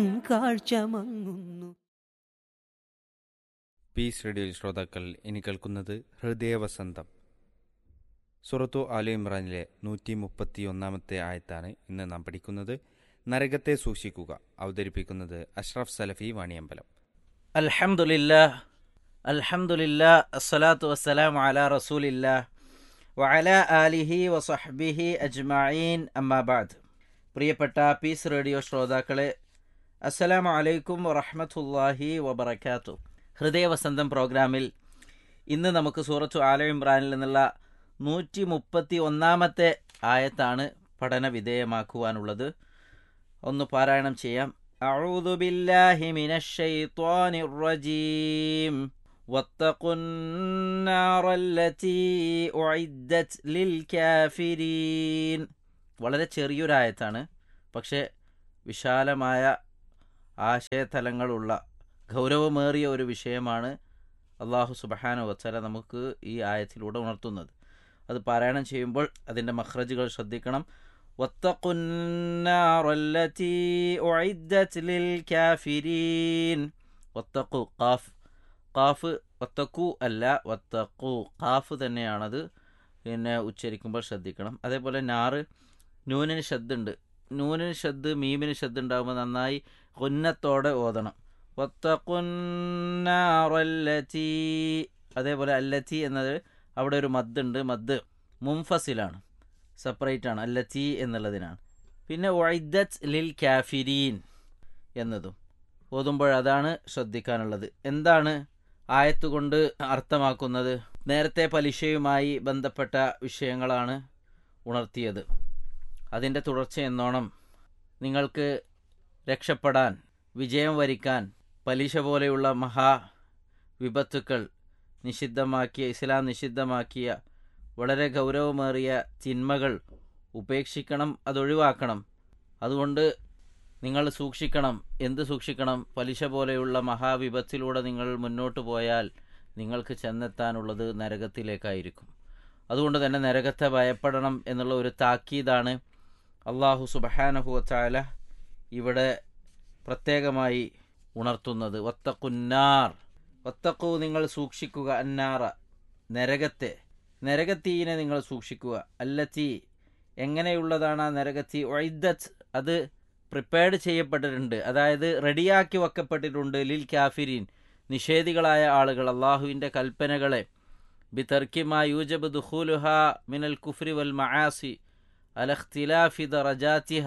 കാഴ്ച മങ്ങുന്നു പീസ് റേഡിയോയിൽ ശ്രോതാക്കൾ ഇനി കേൾക്കുന്നത് ഹൃദയവസന്തം സുറത്തു ആലു ഇമ്രാനിലെ നൂറ്റി മുപ്പത്തി ഒന്നാമത്തെ ആയത്താണ് ഇന്ന് നാം പഠിക്കുന്നത് നരകത്തെ സൂക്ഷിക്കുക അവതരിപ്പിക്കുന്നത് അഷ്റഫ് സലഫി വാണിയമ്പലം അൽഹംദുലില്ലാ അൽഹംദുലില്ലാ അസ്സലാത്തു വസ്സലാം അലാ റസൂലില്ലാ വഅല ആലിഹി വസഹ്ബിഹി അജ്മഈൻ അമ്മാബാദ് പ്രിയപ്പെട്ട പീസ് റേഡിയോ ശ്രോതാക്കളെ അസ്സലാമു അലൈക്കും വറഹ്മത്തുള്ളാഹി വബറകാത്തു ഹൃദയവസന്തം പ്രോഗ്രാമിൽ ഇന്ന് നമുക്ക് സൂറത്തു ആല ഇമ്രാനിൽ നിന്നുള്ള നൂറ്റി മുപ്പത്തി ഒന്നാമത്തെ ആയത്താണ് പഠന വിധേയമാക്കുവാനുള്ളത് ഒന്ന് പാരായണം ചെയ്യാം أعوذ بالله من الشيطان الرجيم واتقوا النار التي أعدت للكافرين വളരെ ചെറിയൊരായത്താണ് പക്ഷേ വിശാലമായ ആശയതലങ്ങളുള്ള ഗൗരവമേറിയ ഒരു വിഷയമാണ് അള്ളാഹു സുബഹാന വച്ചല നമുക്ക് ഈ ആയത്തിലൂടെ ഉണർത്തുന്നത് അത് പാരായണം ചെയ്യുമ്പോൾ അതിൻ്റെ മഹ്റജുകൾ ശ്രദ്ധിക്കണം واتقوا النار التي أعدت للكافرين واتقوا قاف ഖാഫ് വത്തക്കു അല്ല വത്തക്കു ഖാഫ് തന്നെയാണത് പിന്നെ ഉച്ചരിക്കുമ്പോൾ ശ്രദ്ധിക്കണം അതേപോലെ നാറ് നൂനിന് ശബ്ദുണ്ട് നൂനിന് ശബ്ദ് മീമിന് ശബ്ദ് ഉണ്ടാകുമ്പോൾ നന്നായി കൊന്നത്തോടെ ഓതണം വത്തക്കുന്നാറല്ലത്തി അതേപോലെ അല്ലത്തി എന്നത് അവിടെ ഒരു മദ്ദുണ്ട് മദ് മുംഫസിലാണ് സെപ്പറേറ്റ് ആണ് അല്ലത്തി എന്നുള്ളതിനാണ് പിന്നെ ഒയ്ദത്ത് ലിൽ കാഫിരീൻ എന്നതും ഓതുമ്പോൾ അതാണ് ശ്രദ്ധിക്കാനുള്ളത് എന്താണ് ആയത്തുകൊണ്ട് അർത്ഥമാക്കുന്നത് നേരത്തെ പലിശയുമായി ബന്ധപ്പെട്ട വിഷയങ്ങളാണ് ഉണർത്തിയത് അതിൻ്റെ തുടർച്ച എന്നോണം നിങ്ങൾക്ക് രക്ഷപ്പെടാൻ വിജയം വരിക്കാൻ പലിശ പോലെയുള്ള മഹാ വിപത്തുക്കൾ നിഷിദ്ധമാക്കിയ ഇസ്ലാം നിഷിദ്ധമാക്കിയ വളരെ ഗൗരവമേറിയ തിന്മകൾ ഉപേക്ഷിക്കണം അതൊഴിവാക്കണം അതുകൊണ്ട് നിങ്ങൾ സൂക്ഷിക്കണം എന്ത് സൂക്ഷിക്കണം പലിശ പോലെയുള്ള മഹാവിപത്തിലൂടെ നിങ്ങൾ മുന്നോട്ട് പോയാൽ നിങ്ങൾക്ക് ചെന്നെത്താനുള്ളത് നരകത്തിലേക്കായിരിക്കും അതുകൊണ്ട് തന്നെ നരകത്തെ ഭയപ്പെടണം എന്നുള്ള ഒരു താക്കീതാണ് അള്ളാഹു സുബഹാനഹുവച്ചാല ഇവിടെ പ്രത്യേകമായി ഉണർത്തുന്നത് വത്തക്കുന്നാർ വത്തക്കു നിങ്ങൾ സൂക്ഷിക്കുക അന്നാറ നരകത്തെ നരകത്തീനെ നിങ്ങൾ സൂക്ഷിക്കുക അല്ലത്തി എങ്ങനെയുള്ളതാണ് ആ നരകത്തി ഒയ്ദത്ത് അത് പ്രിപ്പയർഡ് ചെയ്യപ്പെട്ടിട്ടുണ്ട് അതായത് റെഡിയാക്കി വെക്കപ്പെട്ടിട്ടുണ്ട് ലിൽ കാഫിരീൻ നിഷേധികളായ ആളുകൾ അള്ളാഹുവിൻ്റെ കൽപ്പനകളെ ബി തർക്കിമ യൂജബ് ദുഹൂലുഹ മിനൽ കുഫ്രി വൽ മആസി അലഖ്തിലാഫി ദറജാത്തിഹ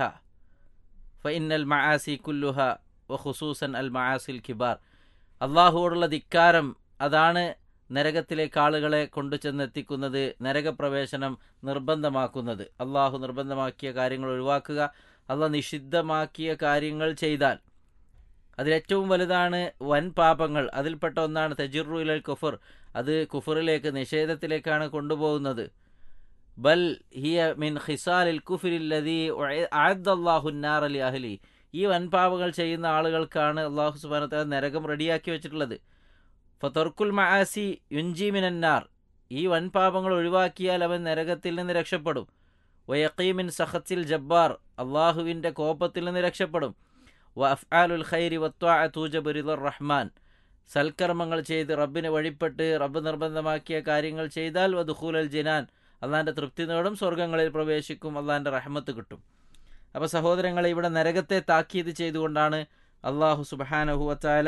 ഫഇന്നൽ മആസി കുല്ലുഹ വഖുസൂസൻ അൽ മആസിൽ കിബാർ അള്ളാഹുവോടുള്ള ധിക്കാരം അതാണ് നരകത്തിലേക്ക് ആളുകളെ കൊണ്ടു ചെന്നെത്തിക്കുന്നത് നരകപ്രവേശനം നിർബന്ധമാക്കുന്നത് അള്ളാഹു നിർബന്ധമാക്കിയ കാര്യങ്ങൾ ഒഴിവാക്കുക അള്ള നിഷിദ്ധമാക്കിയ കാര്യങ്ങൾ ചെയ്താൽ അതിലേറ്റവും വലുതാണ് വൻ പാപങ്ങൾ അതിൽപ്പെട്ട ഒന്നാണ് തജിറു ഇലൽ കുഫർ അത് കുഫറിലേക്ക് നിഷേധത്തിലേക്കാണ് കൊണ്ടുപോകുന്നത് ബൽ ഹിയ മിൻ ഖിസാലിൽ കുഫിരില്ലതി അള്ളാഹുന്നാർ അലി അഹ്ലി ഈ വൻപാപങ്ങൾ ചെയ്യുന്ന ആളുകൾക്കാണ് അള്ളാഹു സുബാനത്ത നരകം റെഡിയാക്കി വെച്ചിട്ടുള്ളത് ഫതർക്കുൽ മആസി യുൻജി മിനന്നാർ ഈ വൻപാപങ്ങൾ ഒഴിവാക്കിയാൽ അവൻ നരകത്തിൽ നിന്ന് രക്ഷപ്പെടും വയക്കീമിൻ സഹത്തിൽ ജബ്ബാർ അള്ളാഹുവിൻ്റെ കോപത്തിൽ നിന്ന് രക്ഷപ്പെടും വ അഫ്ആലുൽ ഖൈരി വത്വാ തൂജബുരിദർ റഹ്മാൻ സൽക്കർമ്മങ്ങൾ ചെയ്ത് റബ്ബിനെ വഴിപ്പെട്ട് റബ്ബ് നിർബന്ധമാക്കിയ കാര്യങ്ങൾ ചെയ്താൽ വദുഖൂൽ അൽ ജിനാൻ അള്ളാഹിൻ്റെ തൃപ്തി നേടും സ്വർഗങ്ങളിൽ പ്രവേശിക്കും അള്ളാഹിൻ്റെ റഹ്മത്ത് കിട്ടും അപ്പോൾ സഹോദരങ്ങളെ ഇവിടെ നരകത്തെ താക്കീത് ചെയ്തുകൊണ്ടാണ് അള്ളാഹു സുബാനഹുവത്താല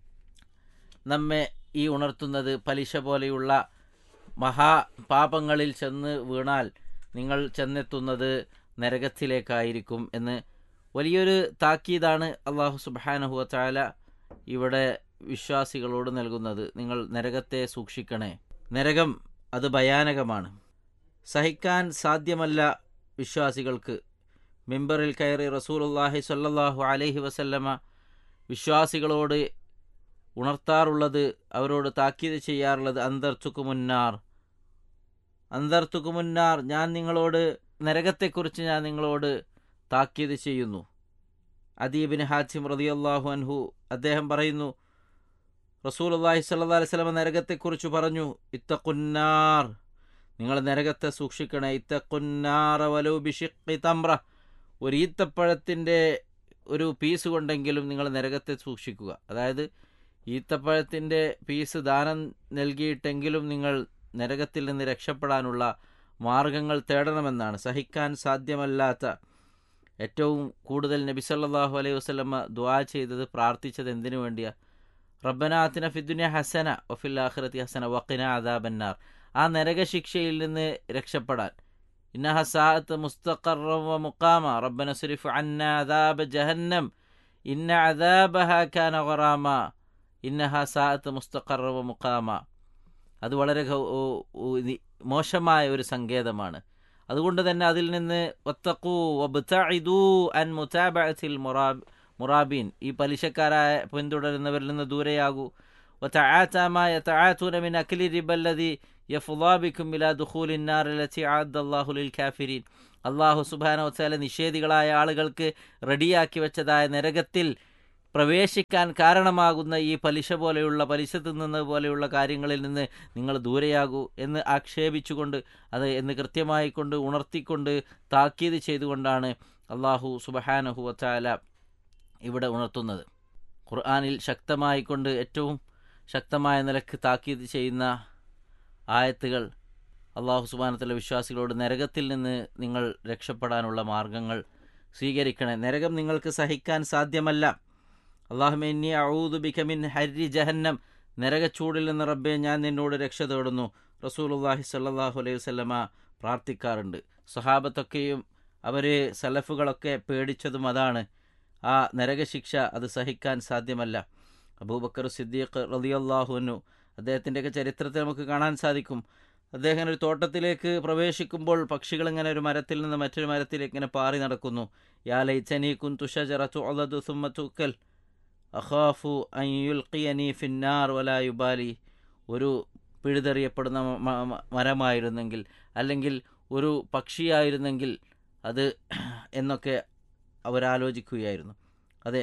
നമ്മെ ഈ ഉണർത്തുന്നത് പലിശ പോലെയുള്ള മഹാ പാപങ്ങളിൽ ചെന്ന് വീണാൽ നിങ്ങൾ ചെന്നെത്തുന്നത് നരകത്തിലേക്കായിരിക്കും എന്ന് വലിയൊരു താക്കീതാണ് അള്ളാഹു സുബാനഹുവത്താല ഇവിടെ വിശ്വാസികളോട് നൽകുന്നത് നിങ്ങൾ നരകത്തെ സൂക്ഷിക്കണേ നരകം അത് ഭയാനകമാണ് സഹിക്കാൻ സാധ്യമല്ല വിശ്വാസികൾക്ക് മെമ്പറിൽ കയറി റസൂലുല്ലാഹി സ്വല്ലല്ലാഹു അലൈഹി വസല്ലമ വിശ്വാസികളോട് ഉണർത്താറുള്ളത് അവരോട് താക്കീത് ചെയ്യാറുള്ളത് അന്തർത്തുക്കു മുന്നാർ അന്തർത്തുക്കു മുന്നാർ ഞാൻ നിങ്ങളോട് നരകത്തെക്കുറിച്ച് ഞാൻ നിങ്ങളോട് താക്കീത് ചെയ്യുന്നു അദീബിന് ഹാച്ചിം റതിയല്ലാഹു അൻഹു അദ്ദേഹം പറയുന്നു റസൂൽ അള്ളാഹി സല്ലാ അലൈവലമ നരകത്തെക്കുറിച്ച് പറഞ്ഞു ഇത്തക്കുന്നാർ നിങ്ങൾ നരകത്തെ സൂക്ഷിക്കണേ ഇത്തക്കുന്നാറ വലു ബിഷിഖി തമ്ര ഒരു ഈത്തപ്പഴത്തിൻ്റെ ഒരു പീസ് കൊണ്ടെങ്കിലും നിങ്ങൾ നരകത്തെ സൂക്ഷിക്കുക അതായത് ഈത്തപ്പഴത്തിൻ്റെ പീസ് ദാനം നൽകിയിട്ടെങ്കിലും നിങ്ങൾ നരകത്തിൽ നിന്ന് രക്ഷപ്പെടാനുള്ള മാർഗങ്ങൾ തേടണമെന്നാണ് സഹിക്കാൻ സാധ്യമല്ലാത്ത ഏറ്റവും കൂടുതൽ നബി സല്ലല്ലാഹു അലൈഹി വസല്ലമ ദുആ ചെയ്തത് പ്രാർത്ഥിച്ചത് എന്തിനു വേണ്ടിയാ റബ്ബനാത്തിന ഫിദ്ദുനിയ ഹസന വഫിൽ ആഖിറതി ഹസന വഖിന അദാബന്നാർ ആ നരകശിക്ഷയിൽ നിന്ന് രക്ഷപ്പെടാൻ ഇന്നഹ സാഅത്ത് മുസ്തഖറ വ മുഖാമ റബ്ബന സുരിഫ് അന്ന അദാബ ജഹന്നം ഇന്ന അദാബഹ കാന ഖറാമ ഇന്നഹ സാഅത്ത് മുസ്തഖറ വ മുഖാമ അത് വളരെ ഗൗ- ഓ- ഓ- ഇത് മോശമായ ഒരു സങ്കേതമാണ് അതുകൊണ്ട് തന്നെ അതിൽ നിന്ന് ഒത്തക്കൂ വബ്തഇദൂ അൻ മുതാബഅത്തിൽ മുറാബ് മുറാബീൻ ഈ പലിശക്കാരായ പിന്തുടരുന്നവരിൽ നിന്ന് ദൂരെയാകൂ وتعاتى ما يتعاتون من أكل الربا الذي يفضى بكم إلى دخول النار التي أعد الله للكافرين അള്ളാഹു സുബാനോ വച്ചാല നിഷേധികളായ ആളുകൾക്ക് റെഡിയാക്കി വെച്ചതായ നരകത്തിൽ പ്രവേശിക്കാൻ കാരണമാകുന്ന ഈ പലിശ പോലെയുള്ള പലിശ തിന്നുന്നത് പോലെയുള്ള കാര്യങ്ങളിൽ നിന്ന് നിങ്ങൾ ദൂരെയാകൂ എന്ന് ആക്ഷേപിച്ചുകൊണ്ട് അത് എന്ന് കൃത്യമായി കൊണ്ട് ഉണർത്തിക്കൊണ്ട് താക്കീത് ചെയ്തുകൊണ്ടാണ് അള്ളാഹു സുബഹാനഹു വച്ചാല ഇവിടെ ഉണർത്തുന്നത് ഖുർആാനിൽ ശക്തമായിക്കൊണ്ട് ഏറ്റവും ശക്തമായ നിലക്ക് താക്കീത് ചെയ്യുന്ന ആയത്തുകൾ അള്ളാഹു സുബാനത്തിലെ വിശ്വാസികളോട് നരകത്തിൽ നിന്ന് നിങ്ങൾ രക്ഷപ്പെടാനുള്ള മാർഗങ്ങൾ സ്വീകരിക്കണേ നരകം നിങ്ങൾക്ക് സഹിക്കാൻ സാധ്യമല്ല അള്ളാഹുമെന്നി ഔദു ബിക്കമിൻ ഹരി ജഹന്നം നരകച്ചൂടിൽ നിന്ന് റബ്ബെ ഞാൻ നിന്നോട് രക്ഷ തേടുന്നു റസൂലുല്ലാഹി സല്ലാഹു അലൈഹി വസല്ലമ പ്രാർത്ഥിക്കാറുണ്ട് സഹാബത്തൊക്കെയും അവർ സലഫുകളൊക്കെ പേടിച്ചതും അതാണ് ആ നരകശിക്ഷ അത് സഹിക്കാൻ സാധ്യമല്ല അബൂബക്കർ സിദ്ദീഖ് റളിയല്ലാഹുവിനു അദ്ദേഹത്തിൻ്റെയൊക്കെ ചരിത്രത്തിൽ നമുക്ക് കാണാൻ സാധിക്കും അദ്ദേഹം ഒരു തോട്ടത്തിലേക്ക് പ്രവേശിക്കുമ്പോൾ പക്ഷികൾ ഇങ്ങനെ ഒരു മരത്തിൽ നിന്ന് മറ്റൊരു മരത്തിലേക്ക് ഇങ്ങനെ പാറി നടക്കുന്നു യാ ലൈച്ചനി കുന്തു ഷജറത്തു അളദു സുമ്മ തുക്കൽ അഖാഫു അൻ യുൽഖിയനി ഫിന്നാർ വലാ യുബാലി ഒരു പിഴുതെറിയപ്പെടുന്ന മ- മ- മരമായിരുന്നെങ്കിൽ അല്ലെങ്കിൽ ഒരു പക്ഷിയായിരുന്നെങ്കിൽ അത് എന്നൊക്കെ അവരാലോചിക്കുകയായിരുന്നു അതെ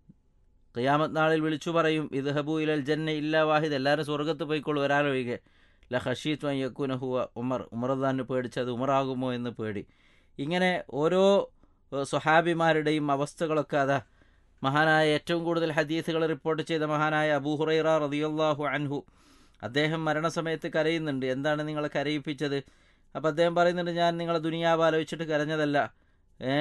ഖിയാമത്ത് നാളിൽ വിളിച്ചു പറയും ഇദ്ഹബു ഇലൽ ജന്ന ഇല്ലാ വാഹിദ് എല്ലാവരും സ്വർഗത്ത് പോയിക്കോളൂ ഒരാളൊഴികെ ല ഹഷീത്ത് വയ്യക്കുന ഹുവ ഉമർ ഉമർദാന് പേടിച്ചത് ഉമറാകുമോ എന്ന് പേടി ഇങ്ങനെ ഓരോ ഏഹ്, സ്വഹാബിമാരുടെയും അവസ്ഥകളൊക്കെ അതാ മഹാനായ ഏറ്റവും കൂടുതൽ ഹദീസുകൾ റിപ്പോർട്ട് ചെയ്ത മഹാനായ അബൂഹുറൈറ റതിയല്ലാഹു അൻഹു അദ്ദേഹം മരണസമയത്ത് കരയുന്നുണ്ട് എന്താണ് നിങ്ങളെ കരയിപ്പിച്ചത് അപ്പം അദ്ദേഹം പറയുന്നുണ്ട് ഞാൻ നിങ്ങളെ ദുനിയാവ് ആലോചിച്ചിട്ട് കരഞ്ഞതല്ല ഏ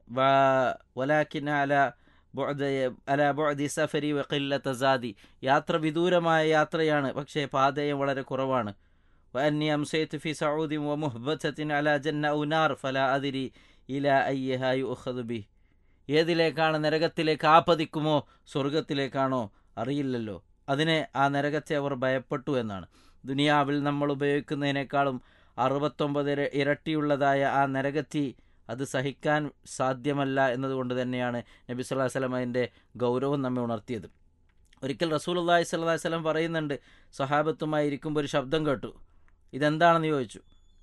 വലാക്കിൻ അല ബുഅദ അല ബുഅദി സഫരി വഖില്ലത സാദി യാത്ര വിദൂരമായ യാത്രയാണ് പക്ഷേ പാതയം വളരെ കുറവാണ് وأني أمسيت في سعود ومهبتة على جنة أو نار فلا أدري إلى أيها يؤخذ به ഏതിലേക്കാണ് നരകത്തിലേക്ക് ആപതിക്കുമോ സ്വർഗത്തിലേക്കാണോ അറിയില്ലല്ലോ അതിനെ ആ നരകത്തെ അവർ ഭയപ്പെട്ടു എന്നാണ് ദുനിയാവിൽ നമ്മൾ ഉപയോഗിക്കുന്നതിനേക്കാളും അറുപത്തൊമ്പത് ഇര- ഇരട്ടിയുള്ളതായ ആ നരകത്തി അത് സഹിക്കാൻ സാധ്യമല്ല എന്നതുകൊണ്ട് തന്നെയാണ് നബി സല്ലല്ലാഹു അലൈഹി വസല്ലം അതിൻ്റെ ഗൗരവം നമ്മെ ഉണർത്തിയത് ഒരിക്കൽ റസൂൽ അള്ളാഹി സ്വല്ലല്ലാഹി അലൈഹി വസല്ലം പറയുന്നുണ്ട് സഹാബത്തുമായി ഇരിക്കുമ്പോൾ ഒരു ശബ്ദം കേട്ടു ഇതെന്താണെന്ന് ചോദിച്ചു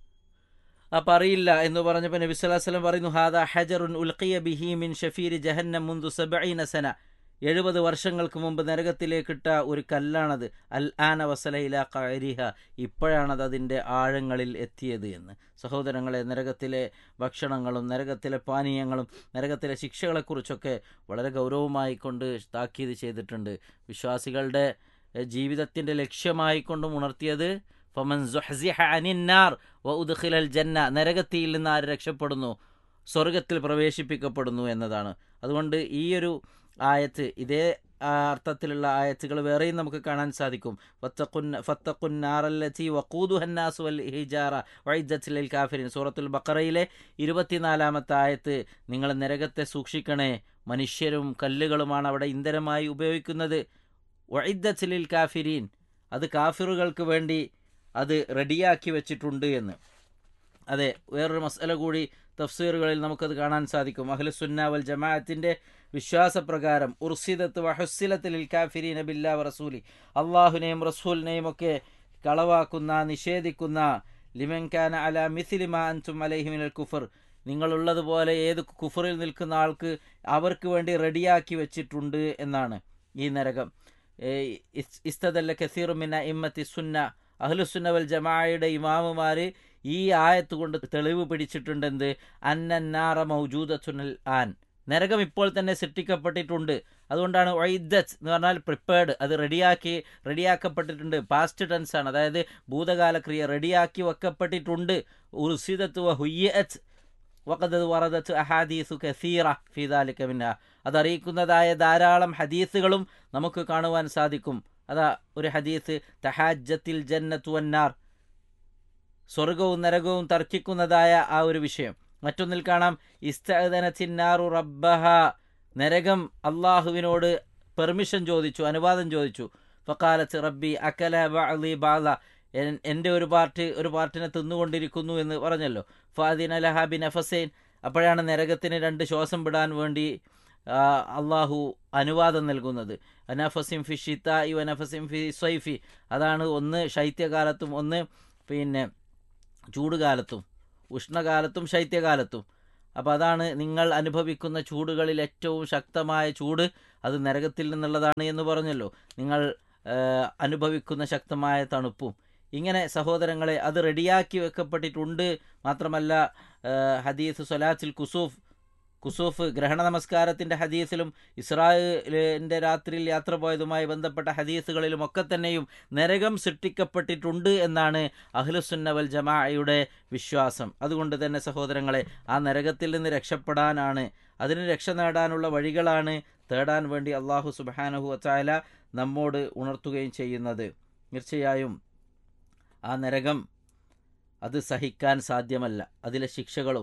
അപ്പം അറിയില്ല എന്ന് പറഞ്ഞപ്പോൾ നബി സല്ലല്ലാഹു അലൈഹി വസല്ലം പറയുന്നു ഹാദാ ഹജറുൻ ഉൽഖിയ ബിഹി മിൻ ഷഫീരി ജഹന്നം മുന്തു സബഈന സന എഴുപത് വർഷങ്ങൾക്ക് മുമ്പ് നരകത്തിലേക്കിട്ട ഒരു കല്ലാണത് അൽ ആന വസലയില കരിഹ ഇപ്പോഴാണത് അതിൻ്റെ ആഴങ്ങളിൽ എത്തിയത് എന്ന് സഹോദരങ്ങളെ നരകത്തിലെ ഭക്ഷണങ്ങളും നരകത്തിലെ പാനീയങ്ങളും നരകത്തിലെ ശിക്ഷകളെക്കുറിച്ചൊക്കെ വളരെ ഗൗരവമായി കൊണ്ട് താക്കീത് ചെയ്തിട്ടുണ്ട് വിശ്വാസികളുടെ എഹ്, ജീവിതത്തിൻ്റെ ലക്ഷ്യമായിക്കൊണ്ടും ഉണർത്തിയത് ഫമൻ സുഹ്സിഹ അനിന്നാർ വ ഉദ്ഖിലൽ ജന്ന നരകത്തിയിൽ നിന്ന് ആര് രക്ഷപ്പെടുന്നു സ്വർഗത്തിൽ പ്രവേശിപ്പിക്കപ്പെടുന്നു എന്നതാണ് അതുകൊണ്ട് ഈ ഒരു ആയത്ത് ഇതേ ആ, അർത്ഥത്തിലുള്ള ആയത്തുകൾ വേറെയും നമുക്ക് കാണാൻ സാധിക്കും ഫത്തഖുൻ- ഫത്തഖുന്നാറല്ലത്തി വഖൂദുഹന്നാസു വൽ ഹിജാറ വഇദ്ദത്ത് ലിൽ കാഫിരിൻ സൂറത്തുൽ ബഖറയിലെ ഇരുപത്തിനാലാമത്തെ ആയത്ത് നിങ്ങൾ നരകത്തെ സൂക്ഷിക്കണേ മനുഷ്യരും കല്ലുകളുമാണ് അവിടെ ഇന്ധനമായി ഉപയോഗിക്കുന്നത് വഇദ്ദത്ത് ലിൽ കാഫിരീൻ അത് കാഫിറുകൾക്ക് വേണ്ടി അത് റെഡിയാക്കി വെച്ചിട്ടുണ്ട് എന്ന് അതെ വേറൊരു മസല കൂടി തഫ്സീറുകളിൽ നമുക്കത് കാണാൻ സാധിക്കും അഹ്ലുസുന്ന വൽ ജമാഅത്തിന്റെ വിശ്വാസപ്രകാരം ഉർസിദത്ത് വഹുസിലത്തിൽ കാഫിരീന ബില്ലാ വ റസൂലി അള്ളാഹുനെയും റസൂലിനെയും ഒക്കെ കളവാക്കുന്ന നിഷേധിക്കുന്ന ലിമൻഖാന അല മിഥിലിമ അൻതും അലൈഹിമിനൽ കുഫർ നിങ്ങളുള്ളതുപോലെ ഏത് കുഫറിൽ നിൽക്കുന്ന ആൾക്ക് അവർക്ക് വേണ്ടി റെഡിയാക്കി വെച്ചിട്ടുണ്ട് എന്നാണ് ഈ നരകം ഏയ് ഇസ്- ഇസ്തദല്ല കസീറുമിന ഇമ്മത്തി സുന്ന അഹ്ലുസുന്ന വൽ ജമാഅയുടെ ഇമാമുമാർ ഈ ആയത്ത് കൊണ്ട് തെളിവ് പിടിച്ചിട്ടുണ്ടെന്ത് അന്നന്നാറ മൗജൂദത്തുനൽ ആൻ നരകം ഇപ്പോൾ തന്നെ സൃഷ്ടിക്കപ്പെട്ടിട്ടുണ്ട് അതുകൊണ്ടാണ് ഒയ്ദത്ത് എന്ന് പറഞ്ഞാൽ പ്രിപ്പയർഡ് അത് റെഡിയാക്കി റെഡിയാക്കപ്പെട്ടിട്ടുണ്ട് പാസ്റ്റ് ടെൻസ് ആണ് അതായത് ഭൂതകാല ക്രിയ റെഡിയാക്കി വെക്കപ്പെട്ടിട്ടുണ്ട് ഉർസിദത്ത് വ ഹുയ്യത്ത് വഖദ് വറദത്ത് അഹാദീസു കസീറ ഫീദാലിക മിൻഹ അതറിയിക്കുന്നതായ ധാരാളം ഹദീസുകളും നമുക്ക് കാണുവാൻ സാധിക്കും അതാ ഒരു ഹദീസ് തഹാജത്തിൽ ജന്നത്തു വന്നാർ സ്വർഗവും നരകവും തർക്കിക്കുന്നതായ ആ ഒരു വിഷയം മറ്റൊന്നിൽ കാണാം ഇസ്തനത്തിന്നാറു റബ്ബഹ നരകം അള്ളാഹുവിനോട് പെർമിഷൻ ചോദിച്ചു അനുവാദം ചോദിച്ചു ഫക്കാലത്ത് റബ്ബി അക്കല ബഅലി ബാല എൻ്റെ ഒരു പാർട്ടി ഒരു പാർട്ടിനെ തിന്നുകൊണ്ടിരിക്കുന്നു എന്ന് പറഞ്ഞല്ലോ ഫാദിൻ അലഹാബിൻ അഫസൈൻ അപ്പോഴാണ് നരകത്തിന് രണ്ട് ശ്വാസം വിടാൻ വേണ്ടി ആ, അള്ളാഹു അനുവാദം നൽകുന്നത് അനഫസിം ഫി ഷിത്തായി അനഫസിം ഫി സ്വൈഫി അതാണ് ഒന്ന് ശൈത്യകാലത്തും ഒന്ന് പിന്നെ ചൂടുകാലത്തും ഉഷ്ണകാലത്തും ശൈത്യകാലത്തും അപ്പോൾ അതാണ് നിങ്ങൾ അനുഭവിക്കുന്ന ചൂടുകളിൽ ഏറ്റവും ശക്തമായ ചൂട് അത് നരകത്തിൽ നിന്നുള്ളതാണ് എന്ന് പറഞ്ഞല്ലോ നിങ്ങൾ ആ, അനുഭവിക്കുന്ന ശക്തമായ തണുപ്പും ഇങ്ങനെ സഹോദരങ്ങളെ അത് റെഡിയാക്കി വെക്കപ്പെട്ടിട്ടുണ്ട് മാത്രമല്ല ആ, ഹദീസ് സൊലാത്തിൽ കുസൂഫ് കുസൂഫ് ഗ്രഹണ നമസ്കാരത്തിൻ്റെ ഹദീസിലും ഇസ്രായേലിൻ്റെ രാത്രിയിൽ യാത്ര പോയതുമായി ബന്ധപ്പെട്ട ഹദീസുകളിലും ഒക്കെ തന്നെയും നരകം സൃഷ്ടിക്കപ്പെട്ടിട്ടുണ്ട് എന്നാണ് അഹ്ലുസുന്ന വൽ ജമാഅയുടെ വിശ്വാസം അതുകൊണ്ട് തന്നെ സഹോദരങ്ങളെ ആ നരകത്തിൽ നിന്ന് രക്ഷപ്പെടാനാണ് അതിന് രക്ഷ നേടാനുള്ള വഴികളാണ് തേടാൻ വേണ്ടി അള്ളാഹു സുബാനഹു വച്ചാല നമ്മോട് ഉണർത്തുകയും ചെയ്യുന്നത് തീർച്ചയായും ആ നരകം അത് സഹിക്കാൻ സാധ്യമല്ല അതിലെ ശിക്ഷകളും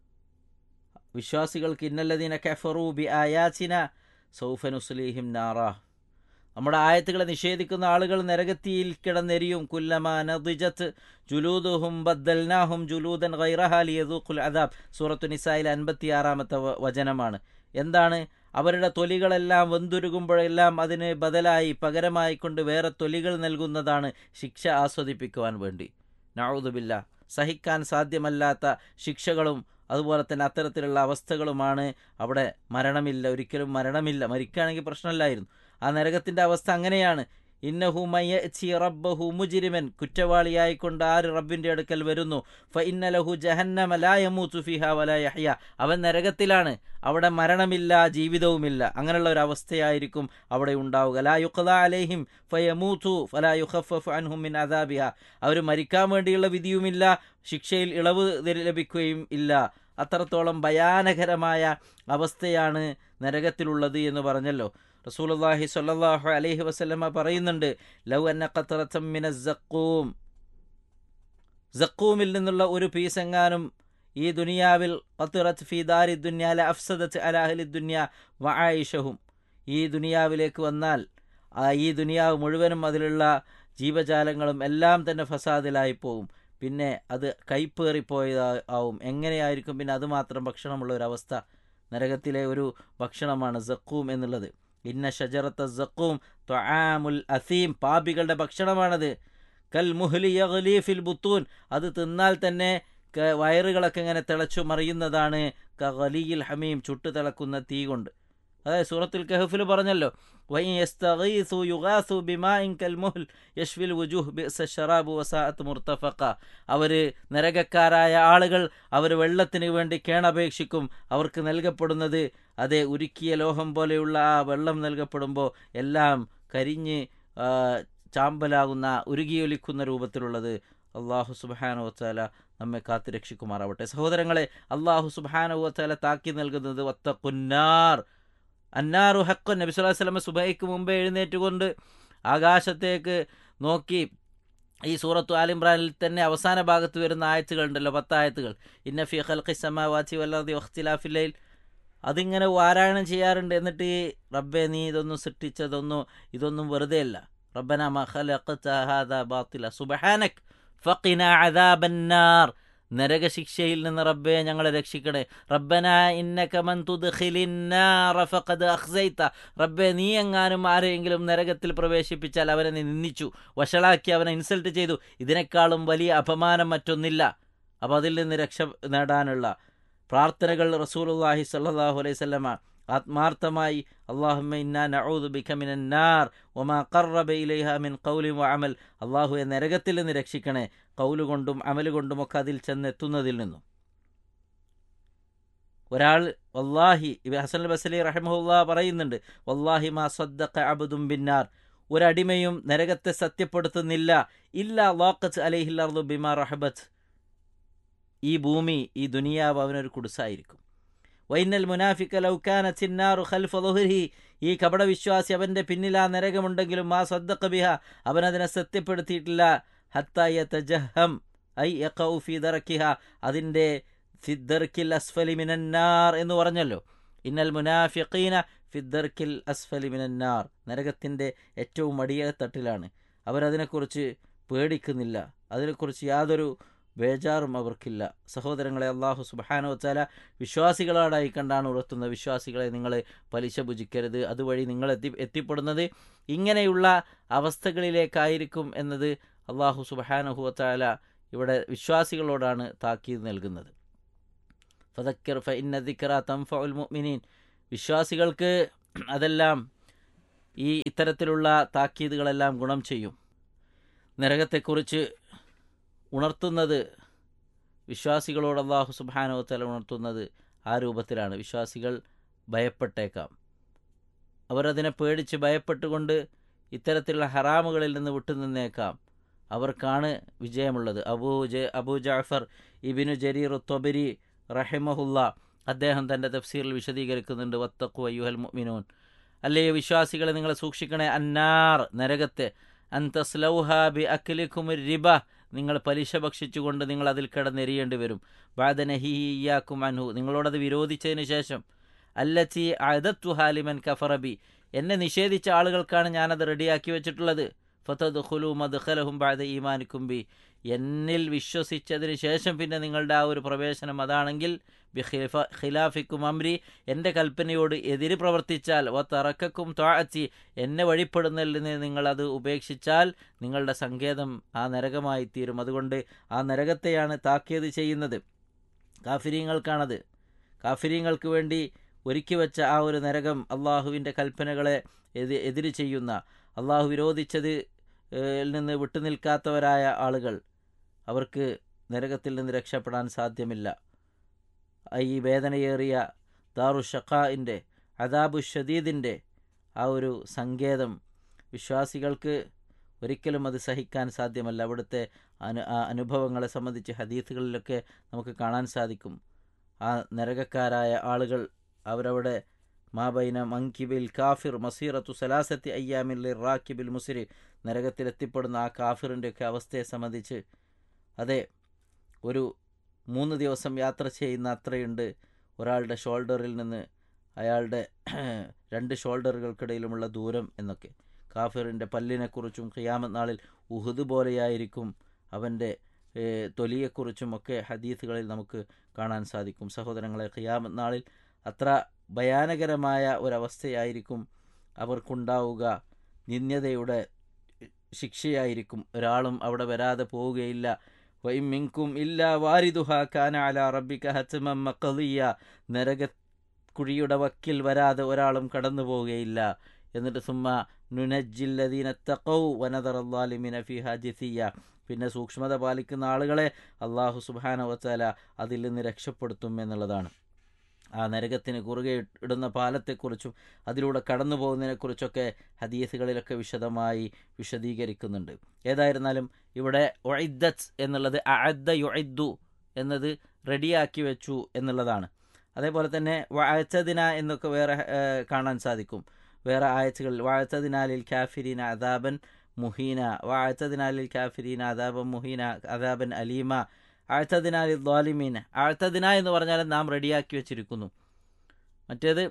വിശ്വാസികൾക്ക് ഇന്നല്ലതീന കഫറൂ ബി ആയാസിന സൗഫനുസ്ലീഹിം നാറ നമ്മുടെ ആയത്തുകളെ നിഷേധിക്കുന്ന ആളുകൾ നരകത്തിയിൽ കിടന്നെരിയും കുല്ലമാ നദിജത്ത് ജുലൂദുഹും ബദ്ദൽനാഹും ജുലൂദൻ ഗൈറഹാലി യദൂഖുൽ അദാബ് സൂറത്തു നിസായിൽ അൻപത്തിയാറാമത്തെ വ- വചനമാണ് എന്താണ് അവരുടെ തൊലികളെല്ലാം വെന്തുരുകുമ്പോഴെല്ലാം അതിന് ബദലായി പകരമായി കൊണ്ട് വേറെ തൊലികൾ നൽകുന്നതാണ് ശിക്ഷ ആസ്വദിപ്പിക്കുവാൻ വേണ്ടി നഴുതുബില്ല സഹിക്കാൻ സാധ്യമല്ലാത്ത ശിക്ഷകളും അതുപോലെ തന്നെ അത്തരത്തിലുള്ള അവസ്ഥകളുമാണ് അവിടെ മരണമില്ല ഒരിക്കലും മരണമില്ല മരിക്കുകയാണെങ്കിൽ പ്രശ്നമില്ലായിരുന്നു ആ നരകത്തിൻ്റെ അവസ്ഥ അങ്ങനെയാണ് ഇന്നഹു മയ്യച്ചി റബ്ബഹു മുജിരിമൻ കുറ്റവാളിയായിക്കൊണ്ട് ആര് റബ്ബിൻ്റെ അടുക്കൽ വരുന്നു ഫ ഇന്നലഹു ജഹന്നമ ലാ യമൂതു ഫിഹ വലാ യഹ്യ അവൻ നരകത്തിലാണ് അവിടെ മരണമില്ല ജീവിതവുമില്ല അങ്ങനെയുള്ള ഒരു അവസ്ഥയായിരിക്കും അവിടെ ഉണ്ടാവുക ലാ യുഖ്ദാ അലൈഹിം ഫയമൂതു ഫലാ യുഖഫഫ് അൻഹും മിൻ അദാബിഹ അവർ മരിക്കാൻ വേണ്ടിയുള്ള വിധിയുമില്ല ശിക്ഷയിൽ ഇളവ് ത- ലഭിക്കുകയും ഇല്ല അത്രത്തോളം ഭയാനകരമായ അവസ്ഥയാണ് നരകത്തിലുള്ളത് എന്ന് പറഞ്ഞല്ലോ റസൂലുള്ളാഹി സ്വല്ലല്ലാഹു അലൈഹി വസല്ലമ പറയുന്നുണ്ട് ലൗ അന്ന ഖത്രത്തം മിന സഖൂം സഖൂമിൽ നിന്നുള്ള ഒരു പീസെങ്ങാനും ഈ ദുനിയാവിൽ ഖത്രത്ത് ഫി ദാരി ദുന്യാല അഫ്സദത്ത് അലാഹലി ദുന്യ വആയിഷഹും ഈ ദുനിയാവിലേക്ക് വന്നാൽ ആ ഈ ദുനിയാവ് മുഴുവനും അതിലുള്ള ജീവജാലങ്ങളും എല്ലാം തന്നെ ഫസാദിലായി പോകും പിന്നെ അത് കൈപ്പേറിപ്പോയതാ ആവും എങ്ങനെയായിരിക്കും പിന്നെ അത് മാത്രം ഭക്ഷണമുള്ള ഒരു അവസ്ഥ നരകത്തിലെ ഒരു ഭക്ഷണമാണ് സക്കൂം എന്നുള്ളത് ഇന്ന ഷജറത്ത സക്കൂം ത്വആമുൽ അസീം പാപികളുടെ ഭക്ഷണമാണത് കൽ മുഹ്ലി യഗ്ലി ഫിൽ ബുത്തൂൻ അത് തിന്നാൽ തന്നെ ക- വയറുകളൊക്കെ ഇങ്ങനെ തിളച്ചു മറിയുന്നതാണ് കലിയിൽ ഹമീം ചുട്ടു തിളക്കുന്ന തീ കൊണ്ട് അതായത് സൂറത്തുൽ കഹഫിൽ പറഞ്ഞല്ലോ വൈ യസ്തഗീസു യുഗാസു ബിമാഇൻ കൽമുഹൽ യഷ്വിൽ വുജൂഹ് ബിഅസ ശറാബു വസാഅത്ത് മുർത്തഫഖ അവർ നരകക്കാരായ ആളുകൾ അവർ വെള്ളത്തിന് വേണ്ടി കേണപേക്ഷിക്കും അവർക്ക് നൽകപ്പെടുന്നത് അതേ ഉരുക്കിയ ലോഹം പോലെയുള്ള ആ വെള്ളം നൽകപ്പെടുമ്പോൾ എല്ലാം കരിഞ്ഞ് ആ, ചാമ്പലാകുന്ന ഉരുകിയൊലിക്കുന്ന രൂപത്തിലുള്ളത് അള്ളാഹു സുബാനു വത്താല നമ്മെ കാത്തു രക്ഷിക്കുമാറാവട്ടെ സഹോദരങ്ങളെ അള്ളാഹു സുബാനു വത്താല താക്കി നൽകുന്നത് വത്തക്കുന്നാർ അന്നാറു ഹക്കൻ നബി സ്വല്ലല്ലാഹു അലൈഹി വസല്ലം സുബൈക്ക് മുമ്പേ എഴുന്നേറ്റുകൊണ്ട് ആകാശത്തേക്ക് നോക്കി ഈ സൂറത്തു ആലിംറാനിൽ തന്നെ അവസാന ഭാഗത്ത് വരുന്ന ആയത്തുകളുണ്ടല്ലോ പത്തായത്തുകൾ ഇന്ന ഫി ഖൽഖി സമാവാതി വല്ലർദി വഖ്തിലാഫിൽ ലൈൽ അതിങ്ങനെ പാരായണം ചെയ്യാറുണ്ട് എന്നിട്ട് ഈ റബ്ബെ നീ ഇതൊന്നും സൃഷ്ടിച്ചതൊന്നും ഇതൊന്നും വെറുതെ അല്ല റബ്ബന മാ ഖലഖത ഹാദാ ബാത്തില സുബ്ഹാനക് ഫഖിന അദാബന്നാർ നരകശിക്ഷയിൽ നിന്ന് റബ്ബെ ഞങ്ങളെ രക്ഷിക്കണേ റബ്ബന ഇന്നക മൻ തുദ്ഖിലിന്നാറ ഫഖദ് അഖ്സൈത റബ്ബെ നീ എങ്ങാനും ആരെയെങ്കിലും നരകത്തിൽ പ്രവേശിപ്പിച്ചാൽ അവനെ നീ നിന്ദിച്ചു വഷളാക്കി അവനെ ഇൻസൾട്ട് ചെയ്തു ഇതിനേക്കാളും വലിയ അപമാനം മറ്റൊന്നില്ല അപ്പോൾ അതിൽ നിന്ന് രക്ഷ നേടാനുള്ള പ്രാർത്ഥനകൾ റസൂലുള്ളാഹി സ്വല്ലല്ലാഹു അലൈഹി വസല്ലമ ആത്മാർത്ഥമായി അള്ളാഹുമ്മ ഇന്നാ നഊദു ബിക മിനൻ നാർ വമാ ഖറബ ഇലൈഹ മിൻ ഖൗലിൻ വഅമൽ അള്ളാഹുവെ നരകത്തിൽ നിന്ന് രക്ഷിക്കണേ കൗല് കൊണ്ടും അമല് കൊണ്ടുമൊക്കെ അതിൽ ചെന്നെത്തുന്നതിൽ നിന്നും ഒരാൾ വല്ലാഹി ഇബ ഹസൻ ബസലി റഹമുല്ല പറയുന്നുണ്ട് വല്ലാഹി മാ സദ്ദഖ അബ്ദും ബിന്നാർ ഒരടിമയും നരകത്തെ സത്യപ്പെടുത്തുന്നില്ല ഇല്ല വാക്കത്ത് അലൈഹില്ലാർദു ബിമാ റഹബത്ത് ഈ ഭൂമി ഈ ദുനിയാവ് അവനൊരു കുടുസായിരിക്കും വൈനൽ മുനാഫിക്ക ലൗക്കാന ചിന്നാറു ഖൽഫ ളുഹ്രി ഈ കപടവിശ്വാസി അവന്റെ പിന്നിൽ ആ നരകമുണ്ടെങ്കിലും ആ സദ്ദഖ ബിഹ അവൻ അതിനെ സത്യപ്പെടുത്തിയിട്ടില്ല ഹത്തായ തജഹം ഐ യഖൗ ഫി ദർക്കിഹ അതിന്റെ ഫിദ്ദർക്കിൽ അസ്ഫലി മിനന്നാർ എന്ന് പറഞ്ഞല്ലോ ഇന്നൽ മുനാഫിഖീന ഫിദ്ദർക്കിൽ അസ്ഫലി മിനന്നാർ നരകത്തിന്റെ ഏറ്റവും അടിയ തട്ടിലാണ് അവരതിനെക്കുറിച്ച് പേടിക്കുന്നില്ല അതിനെക്കുറിച്ച് യാതൊരു ബേജാറും അവർക്കില്ല സഹോദരങ്ങളെ അള്ളാഹു സുബാനോ വച്ചാല വിശ്വാസികളാടായി കണ്ടാണ് ഉണർത്തുന്നത് വിശ്വാസികളെ നിങ്ങൾ പലിശ ഭുജിക്കരുത് അതുവഴി നിങ്ങൾ എത്തി എത്തിപ്പെടുന്നത് ഇങ്ങനെയുള്ള അവസ്ഥകളിലേക്കായിരിക്കും എന്നത് അള്ളാഹു സുബാനഹു വച്ചാല ഇവിടെ വിശ്വാസികളോടാണ് താക്കീത് നൽകുന്നത് ഫതക്കർ ഫ ഇന്ന ദിക്ര തംഫഉൽ മുഅ്മിനീൻ വിശ്വാസികൾക്ക് അതെല്ലാം ഈ ഇത്തരത്തിലുള്ള താക്കീതുകളെല്ലാം ഗുണം ചെയ്യും നരകത്തെക്കുറിച്ച് ഉണർത്തുന്നത് വിശ്വാസികളോട് അള്ളാഹു സുബാനോത്തല ഉണർത്തുന്നത് ആ രൂപത്തിലാണ് വിശ്വാസികൾ ഭയപ്പെട്ടേക്കാം അവരതിനെ പേടിച്ച് ഭയപ്പെട്ടുകൊണ്ട് ഇത്തരത്തിലുള്ള ഹറാമുകളിൽ നിന്ന് വിട്ടുനിന്നേക്കാം അവർക്കാണ് വിജയമുള്ളത് അബൂ ജെ Abu Jafar Ibn Jarir Tabari റഹിമഹുല്ല അദ്ദേഹം തൻ്റെ തഫ്സീറിൽ വിശദീകരിക്കുന്നുണ്ട് വത്തഖു അയ്യുഹൽ മുഅ്മിനൂൻ അല്ലയോ വിശ്വാസികളെ നിങ്ങൾ സൂക്ഷിക്കണേ അന്നാർ നരകത്തെ അന്തസ്ലൗഹ ബി അഖിലിഖുമുർ റിബ നിങ്ങൾ പലിശ ഭക്ഷിച്ചുകൊണ്ട് നിങ്ങൾ അതിൽ കിടന്നെരിയേണ്ടി വരും ബാദനഹിയാക്കും അൻഹു നിങ്ങളോടത് വിരോധിച്ചതിന് ശേഷം അല്ലച്ചി അദത്തു ഹാലിമൻ കഫറബി എന്നെ നിഷേധിച്ച ആളുകൾക്കാണ് ഞാനത് റെഡിയാക്കി വെച്ചിട്ടുള്ളത് ഫത്തദ് ഖുലു മദ്ഖലഹും ബാദ ഈമാനിക്കും ബി എന്നിൽ വിശ്വസിച്ചതിന് ശേഷം പിന്നെ നിങ്ങളുടെ ആ ഒരു പ്രവേശനം അതാണെങ്കിൽ ബി ഖിഫ ഖിലാഫിക്കും അമ്രി എൻ്റെ കൽപ്പനയോട് എതിര് പ്രവർത്തിച്ചാൽ വ തറക്കക്കും താഴ്ത്തി എന്നെ വഴിപ്പെടുന്നതിൽ നിന്ന് നിങ്ങളത് ഉപേക്ഷിച്ചാൽ നിങ്ങളുടെ സങ്കേതം ആ നരകമായി തീരും അതുകൊണ്ട് ആ നരകത്തെയാണ് താക്കീത് ചെയ്യുന്നത് കാഫിര്യങ്ങൾക്കാണത് കാഫിര്യങ്ങൾക്ക് വേണ്ടി ഒരുക്കി വെച്ച ആ ഒരു നരകം അള്ളാഹുവിൻ്റെ കൽപ്പനകളെ എതി എതിര് ചെയ്യുന്ന അള്ളാഹു വിരോധിച്ചത് നിന്ന് വിട്ടുനിൽക്കാത്തവരായ ആളുകൾ അവർക്ക് നരകത്തിൽ നിന്ന് രക്ഷപ്പെടാൻ സാധ്യമില്ല ഈ വേദനയേറിയ ദാറു ഷഖാഇൻ്റെ അദാബു ഷദീദിൻ്റെ ആ ഒരു സങ്കേതം വിശ്വാസികൾക്ക് ഒരിക്കലും അത് സഹിക്കാൻ സാധ്യമല്ല അവിടുത്തെ അനു ആ അനുഭവങ്ങളെ സംബന്ധിച്ച് ഹദീസുകളിലൊക്കെ നമുക്ക് കാണാൻ സാധിക്കും ആ നരകക്കാരായ ആളുകൾ അവരവിടെ മാബൈന മങ്കിബിൽ കാഫിർ മസീറത്തു സലാസത്തി അയ്യാമിൽ റാക്കിബിൽ മുസിരി നരകത്തിലെത്തിപ്പെടുന്ന ആ കാഫിറിൻ്റെയൊക്കെ അവസ്ഥയെ സംബന്ധിച്ച് അതെ ഒരു മൂന്ന് ദിവസം യാത്ര ചെയ്യുന്ന അത്രയുണ്ട് ഒരാളുടെ ഷോൾഡറിൽ നിന്ന് അയാളുടെ രണ്ട് ഷോൾഡറുകൾക്കിടയിലുമുള്ള ദൂരം എന്നൊക്കെ കാഫിറിൻ്റെ പല്ലിനെക്കുറിച്ചും ഖിയാമത്ത് നാളിൽ ഉഹുദ് പോലെയായിരിക്കും അവൻ്റെ തൊലിയെക്കുറിച്ചും ഒക്കെ ഹദീസുകളിൽ നമുക്ക് കാണാൻ സാധിക്കും സഹോദരങ്ങളെ ഖിയാമത്ത് നാളിൽ അത്ര ഭയാനകരമായ ഒരവസ്ഥയായിരിക്കും അവർക്കുണ്ടാവുക നിന്ദ്യതയുടെ ശിക്ഷയായിരിക്കും ഒരാളും അവിടെ വരാതെ പോവുകയില്ല വൈം മിങ്കും ഇല്ല വാരിദുഹ കാന അല റബ്ബിക ഹത്മം മഖദിയ നരക കുഴിയുടെ വക്കിൽ വരാതെ ഒരാളും കടന്നു പോവുകയില്ല എന്നിട്ട് സുമ്മ നുനജില്ലദീന തഖൗ വനദറല്ലാലിമിന ഫിഹ ജിസിയ പിന്നെ സൂക്ഷ്മത പാലിക്കുന്ന ആളുകളെ അള്ളാഹു സുബാന വച്ചാല അതിൽ നിന്ന് രക്ഷപ്പെടുത്തും എന്നുള്ളതാണ് ആ നരകത്തിന് കുറുകെ ഇടുന്ന പാലത്തെക്കുറിച്ചും അതിലൂടെ കടന്നു പോകുന്നതിനെക്കുറിച്ചൊക്കെ ഹദീസുകളിലൊക്കെ വിശദമായി വിശദീകരിക്കുന്നുണ്ട് ഏതായിരുന്നാലും ഇവിടെ ഒഴിദ്ദത്ത് എന്നുള്ളത് അഅദ്ദ യുഇദ്ദു എന്നത് റെഡിയാക്കി വെച്ചു എന്നുള്ളതാണ് അതേപോലെ തന്നെ വാഴ്ചദിന എന്നൊക്കെ വേറെ കാണാൻ സാധിക്കും വേറെ ആഴ്ചകളിൽ വാഴ്ചദിനാലിൽ കാഫിരീന അദാബൻ മുഹീന വാഴ്ചദിനാലിൽ കാഫിരീന അദാബൻ മുഹീന അദാബൻ അലീമ ആഴ്ത്തതിനാൽ ദ്വാലിമീൻ ആഴ്ത്തതിന എന്ന് പറഞ്ഞാൽ നാം റെഡിയാക്കി വെച്ചിരിക്കുന്നു മറ്റേത്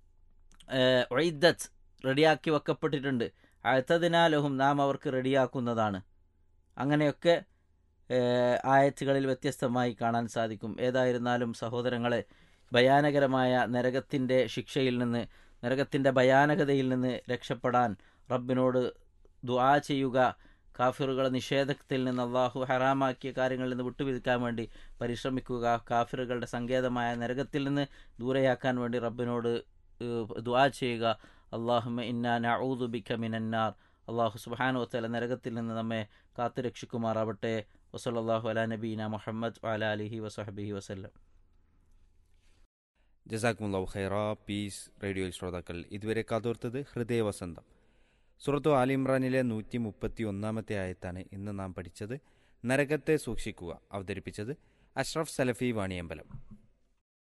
ഒയ്ദത്ത് റെഡിയാക്കി വെക്കപ്പെട്ടിട്ടുണ്ട് ആഴ്ത്തതിനാലഹും നാം അവർക്ക് റെഡിയാക്കുന്നതാണ് അങ്ങനെയൊക്കെ ആയത്തുകളിൽ വ്യത്യസ്തമായി കാണാൻ സാധിക്കും ഏതായിരുന്നാലും സഹോദരങ്ങളെ ഭയാനകരമായ നരകത്തിൻ്റെ ശിക്ഷയിൽ നിന്ന് നരകത്തിൻ്റെ ഭയാനകതയിൽ നിന്ന് രക്ഷപ്പെടാൻ റബ്ബിനോട് ദുആ ചെയ്യുക കാഫിറുകളെ നിഷേധത്തിൽ നിന്ന് അള്ളാഹു ഹറാമാക്കിയ കാര്യങ്ങളിൽ നിന്ന് വിട്ടുപിരിക്കാൻ വേണ്ടി പരിശ്രമിക്കുക കാഫിറുകളുടെ സങ്കേതമായ നരകത്തിൽ നിന്ന് ദൂരെയാക്കാൻ വേണ്ടി റബ്ബിനോട് ദുആ ചെയ്യുക അള്ളാഹുമ ഇന്നാ നഊദു ബിക മിനന്നാർ അള്ളാഹു സുബ്ഹാനഹു വതആല നരകത്തിൽ നിന്ന് നമ്മെ കാത്തു രക്ഷിക്കുമാറാവട്ടെ വസല്ലല്ലാഹു അലാ നബീന മുഹമ്മദ് വഅലാ അലിഹി വസഹബിഹി വസല്ലം ജസാക്കുമുല്ലാഹു ഖൈറ പീസ് റേഡിയോയിൽ ശ്രോതാക്കൾ ഇതുവരെ കാതോർത്തത് ഹൃദയവസന്തം സുറത്തു ആലിമ്രാനിലെ നൂറ്റി മുപ്പത്തി ഒന്നാമത്തെ ആയത്താണ് ഇന്ന് നാം പഠിച്ചത് നരകത്തെ സൂക്ഷിക്കുക അവതരിപ്പിച്ചത് അഷ്റഫ് സലഫി വാണിയമ്പലം